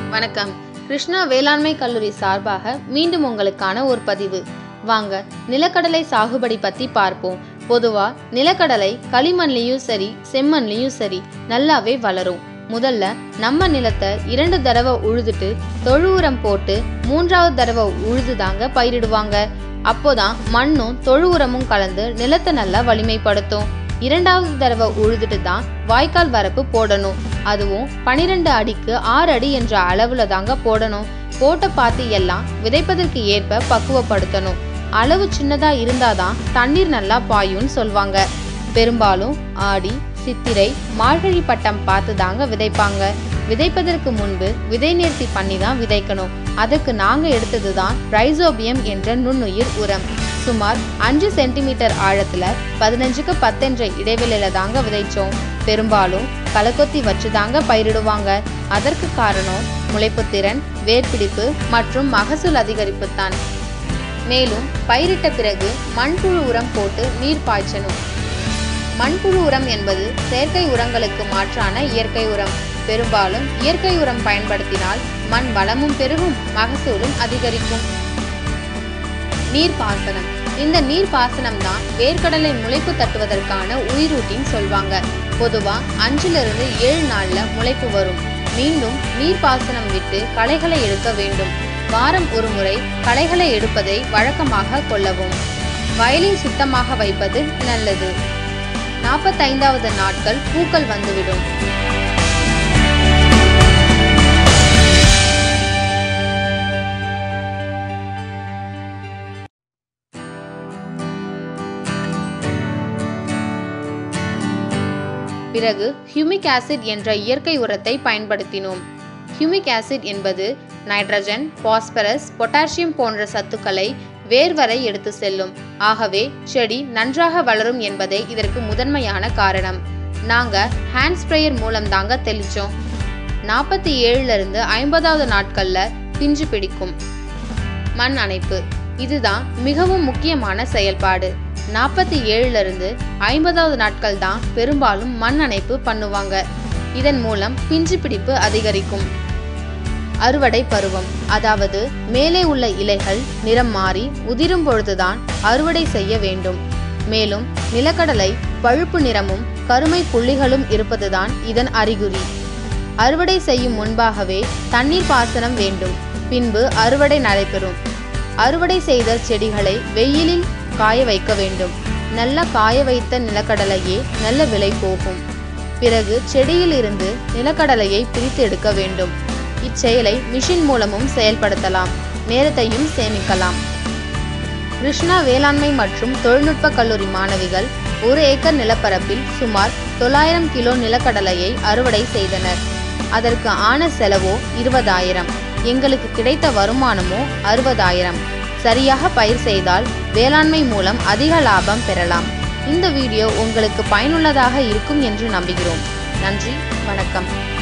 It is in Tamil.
வணக்கம் கிருஷ்ணா வேளாண்மை கல்லூரி சார்பாக மீண்டும் உங்களுக்கான ஒரு பதிவு வாங்க நிலக்கடலை சாகுபடி பத்தி பார்ப்போம் பொதுவா நிலக்கடலை களிமண்லையும் சரி செம்மண்லையும் சரி நல்லாவே வளரும் முதல்ல நம்ம நிலத்தை இரண்டு தடவை உழுதுட்டு தொழு உரம் போட்டு மூன்றாவது தடவை உழுது தாங்க பயிரிடுவாங்க அப்போதான் மண்ணும் தொழு உரமும் கலந்து நிலத்தை நல்லா வலிமைப்படுத்தும் இரண்டாவது தடவை உழுதுட்டு தான் வாய்க்கால் வரப்பு போடணும் அதுவும் பனிரெண்டு அடிக்கு ஆறு அடி என்ற அளவுல தாங்க போடணும் போட்ட பாத்தி எல்லாம் விதைப்பதற்கு ஏற்ப பக்குவப்படுத்தணும் அளவு சின்னதா இருந்தாதான் தண்ணீர் நல்லா பாயும்னு சொல்வாங்க பெரும்பாலும் ஆடி சித்திரை மார்கழி பட்டம் பார்த்து தாங்க விதைப்பாங்க விதைப்பதற்கு முன்பு விதை நேர்த்தி பண்ணி தான் விதைக்கணும் அதுக்கு நாங்க எடுத்தது தான் ரைசோபியம் என்ற நுண்ணுயிர் உரம் சுமார் அஞ்சு சென்டிமீட்டர் ஆழத்துல பதினஞ்சுக்கு பத்தென்ற இடைவெளியில தாங்க விதைச்சோம் பெரும்பாலும் களைக்கொத்தி வச்சு தாங்க பயிரிடுவாங்க அதற்கு காரணம் முளைப்புத்திறன் வேர்பிடிப்பு மற்றும் மகசூல் அதிகரிப்பு தான் மேலும் பயிரிட்ட பிறகு மண்புழு உரம் போட்டு நீர் பாய்ச்சணும் மண்புழு உரம் என்பது செயற்கை உரங்களுக்கு மாற்றான இயற்கை உரம் பெரும்பாலும் இயற்கை உரம் பயன்படுத்தினால் மண் வளமும் பெருகும் மகசூலும் அதிகரிக்கும் நீர்ப்பாசனம் இந்த நீர்ப்பாசனம் தான் வேர்க்கடலை முளைப்பு தட்டுவதற்கான உயிரூட்டின்னு சொல்வாங்க பொதுவா அஞ்சுல இருந்து ஏழு நாள்ல முளைப்பு வரும் மீண்டும் நீர்ப்பாசனம் விட்டு களைகளை எடுக்க வேண்டும் வாரம் ஒரு முறை களைகளை எடுப்பதை வழக்கமாக கொள்ளவும் வயலை சுத்தமாக வைப்பது நல்லது நாற்பத்தைந்தாவது நாட்கள் பூக்கள் வந்துவிடும் பிறகு ஹியூமிக் ஆசிட் என்ற இயற்கை உரத்தை பயன்படுத்தினோம் ஹியூமிக் ஆசிட் என்பது நைட்ரஜன் பாஸ்பரஸ் பொட்டாசியம் போன்ற சத்துக்களை வேர் வரை எடுத்து செல்லும் ஆகவே செடி நன்றாக வளரும் என்பதே இதற்கு முதன்மையான காரணம் நாங்க ஹேண்ட் ஸ்ப்ரேயர் மூலம் தாங்க தெளிச்சோம் நாற்பத்தி ஏழுல இருந்து ஐம்பதாவது நாட்கள்ல பிஞ்சு பிடிக்கும் மண் அணைப்பு இதுதான் மிகவும் முக்கியமான செயல்பாடு நாற்பத்தி ஏழுல இருந்து ஐம்பதாவது நாட்கள் தான் பெரும்பாலும் மண் அணைப்பு பண்ணுவாங்க இதன் மூலம் பிஞ்சு பிடிப்பு அதிகரிக்கும் அறுவடை பருவம் அதாவது மேலே உள்ள இலைகள் நிறம் மாறி உதிரும் பொழுதுதான் அறுவடை செய்ய வேண்டும் மேலும் நிலக்கடலை பழுப்பு நிறமும் கருமை புள்ளிகளும் இருப்பதுதான் இதன் அறிகுறி அறுவடை செய்யும் முன்பாகவே தண்ணீர் பாசனம் வேண்டும் பின்பு அறுவடை நடைபெறும் அறுவடை செய்த செடிகளை வெயிலில் காய வைக்க வேண்டும் நல்ல காய வைத்த நிலக்கடலையே நல்ல விலை போகும் பிறகு செடியில் இருந்து நிலக்கடலையை பிரித்து எடுக்க வேண்டும் இச்செயலை மிஷின் மூலமும் செயல்படுத்தலாம் நேரத்தையும் சேமிக்கலாம் கிருஷ்ணா வேளாண்மை மற்றும் தொழில்நுட்ப கல்லூரி மாணவிகள் ஒரு ஏக்கர் நிலப்பரப்பில் சுமார் தொள்ளாயிரம் கிலோ நிலக்கடலையை அறுவடை செய்தனர் அதற்கு ஆன செலவோ இருபதாயிரம் எங்களுக்கு கிடைத்த வருமானமோ அறுபதாயிரம் சரியாக பயிர் செய்தால் வேளாண்மை மூலம் அதிக லாபம் பெறலாம் இந்த வீடியோ உங்களுக்கு பயனுள்ளதாக இருக்கும் என்று நம்புகிறோம் நன்றி வணக்கம்